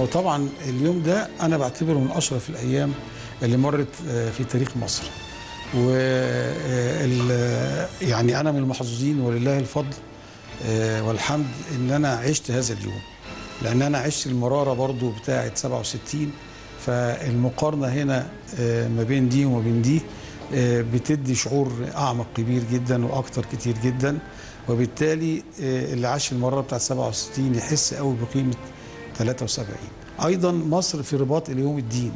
وطبعا اليوم ده انا بعتبره من اشرف الايام اللي مرت آه، في تاريخ مصر و آه، ال- يعني انا من المحظوظين ولله الفضل آه، والحمد ان انا عشت هذا اليوم لان انا عشت المراره برضو بتاعه 67 فالمقارنه هنا آه، ما بين دي وما بين دي آه، بتدي شعور اعمق كبير جدا واكتر كتير جدا وبالتالي آه، اللي عاش المراره بتاعه 67 يحس قوي بقيمه 73 ايضا مصر في رباط اليوم الدين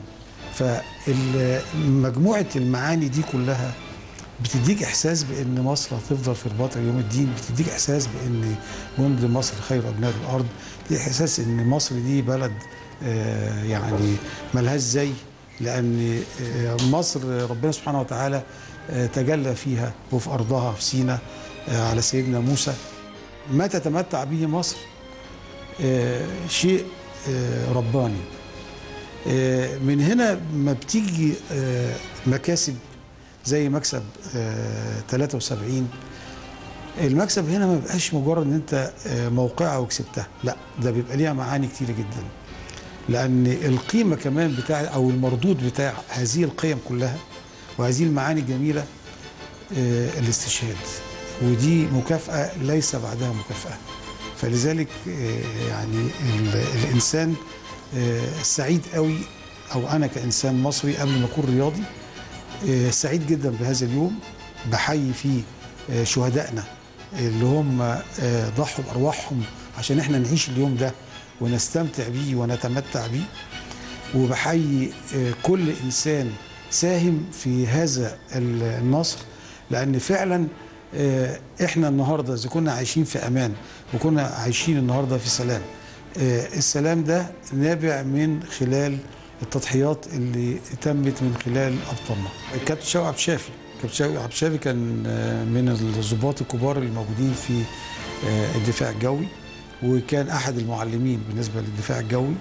فمجموعه المعاني دي كلها بتديك احساس بان مصر هتفضل في رباط اليوم الدين بتديك احساس بان جند مصر خير ابناء الارض بتديك احساس ان مصر دي بلد آه، يعني ملهاش زي لان آه، مصر ربنا سبحانه وتعالى آه، تجلى فيها وفي ارضها في سينا آه، على سيدنا موسى ما تتمتع به مصر آه، شيء آه، رباني آه، من هنا ما بتيجي آه، مكاسب زي مكسب آه، 73 المكسب هنا ما بيبقاش مجرد ان انت آه، موقعه وكسبتها لا ده بيبقى ليها معاني كتيره جدا لان القيمه كمان بتاع او المردود بتاع هذه القيم كلها وهذه المعاني الجميله آه، الاستشهاد ودي مكافاه ليس بعدها مكافاه فلذلك آه، يعني ال- الانسان آه، سعيد قوي او انا كانسان مصري قبل ما اكون رياضي آه، سعيد جدا بهذا اليوم بحيي فيه آه، شهدائنا اللي هم آه، ضحوا بارواحهم عشان احنا نعيش اليوم ده ونستمتع بيه ونتمتع بيه وبحيي آه، كل انسان ساهم في هذا ال- النصر لان فعلا آه، احنا النهارده اذا كنا عايشين في امان وكنا عايشين النهارده في سلام آه، السلام ده نابع من خلال التضحيات اللي تمت من خلال ابطالنا الكابتن شوقي عبد الشافي كابتن شوقي عبد الشافي كان آه، من الضباط الكبار الموجودين في آه، الدفاع الجوي وكان احد المعلمين بالنسبه للدفاع الجوي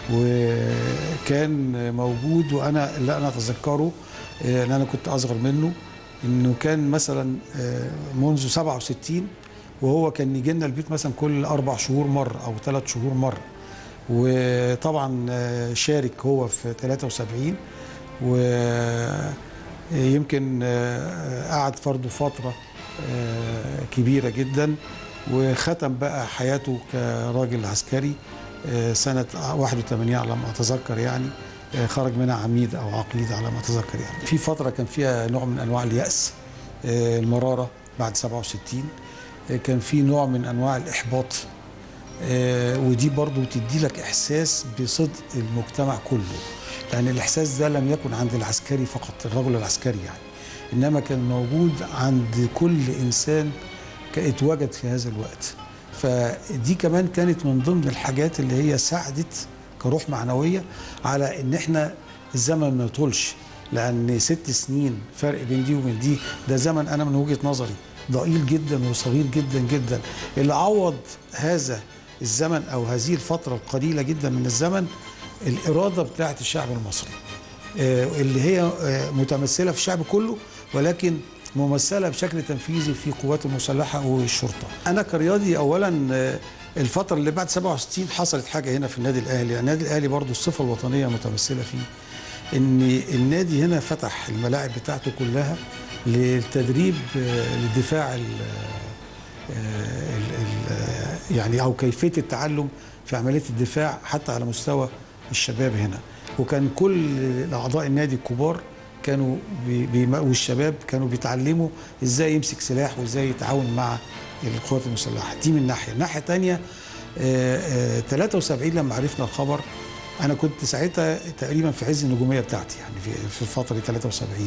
وكان موجود وانا اللي انا اتذكره آه، ان انا كنت اصغر منه انه كان مثلا آه، منذ 67 وهو كان يجي لنا البيت مثلا كل اربع شهور مره او ثلاث شهور مره وطبعا آه، شارك هو في 73 ويمكن قعد فرضه فتره آه، كبيره جدا وختم بقى حياته كراجل عسكري آه، سنه 81 على ما اتذكر يعني آه، خرج منها عميد او عقيد على ما اتذكر يعني في فتره كان فيها نوع من انواع الياس آه، المراره بعد 67 آه، كان في نوع من انواع الاحباط آه، ودي برضو تدي لك احساس بصدق المجتمع كله لان الاحساس ده لم يكن عند العسكري فقط الرجل العسكري يعني انما كان موجود عند كل انسان ك- اتوجد في هذا الوقت فدي كمان كانت من ضمن الحاجات اللي هي ساعدت كروح معنويه على ان احنا الزمن ما يطولش لان ست سنين فرق بين دي وبين دي ده زمن انا من وجهه نظري ضئيل جدا وصغير جدا جدا اللي عوض هذا الزمن او هذه الفتره القليله جدا من الزمن الاراده بتاعه الشعب المصري آه، اللي هي آه، متمثله في الشعب كله ولكن ممثله بشكل تنفيذي في القوات المسلحه والشرطه. انا كرياضي اولا آه، الفتره اللي بعد 67 حصلت حاجه هنا في النادي الاهلي، النادي الاهلي برضو الصفه الوطنيه متمثله فيه. ان النادي هنا فتح الملاعب بتاعته كلها للتدريب آه، للدفاع ال- آه، ال- ال- يعني او كيفيه التعلم في عمليه الدفاع حتى على مستوى الشباب هنا وكان كل اعضاء النادي الكبار كانوا بي بي والشباب كانوا بيتعلموا ازاي يمسك سلاح وازاي يتعاون مع القوات المسلحه دي من ناحيه الناحيه الثانيه 73 لما عرفنا الخبر انا كنت ساعتها تقريبا في عز النجوميه بتاعتي يعني في في فتره 73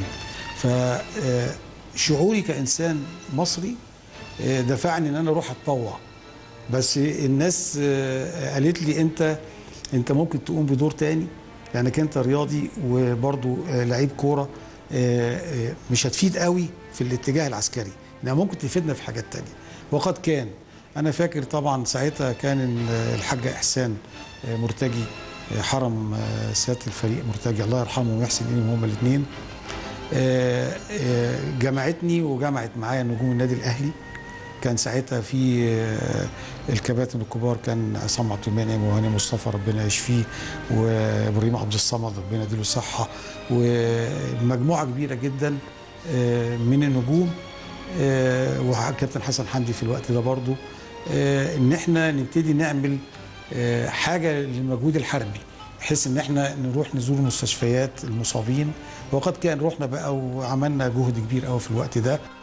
فشعوري كانسان مصري آه، دفعني ان انا اروح اتطوع بس الناس آه، قالت لي انت انت ممكن تقوم بدور تاني لانك انت رياضي وبرضو آه، لعيب كوره آه، آه، مش هتفيد قوي في الاتجاه العسكري انها ممكن تفيدنا في حاجات تانية وقد كان انا فاكر طبعا ساعتها كان ال- الحاج احسان آه، مرتجي آه، حرم آه، سياده الفريق مرتجي الله يرحمه ويحسن اليهم هما الاثنين جمعتني وجمعت معايا نجوم النادي الاهلي كان ساعتها في آه، الكباتن الكبار كان عصام عبد المنعم وهاني مصطفى ربنا يشفيه وابراهيم عبد الصمد ربنا يديله الصحه ومجموعه كبيره جدا آه، من النجوم آه، وكابتن حسن حمدي في الوقت ده برضو آه، ان احنا نبتدي نعمل آه، حاجه للمجهود الحربي بحيث ان احنا نروح نزور مستشفيات المصابين وقد كان رحنا بقى وعملنا جهد كبير قوي في الوقت ده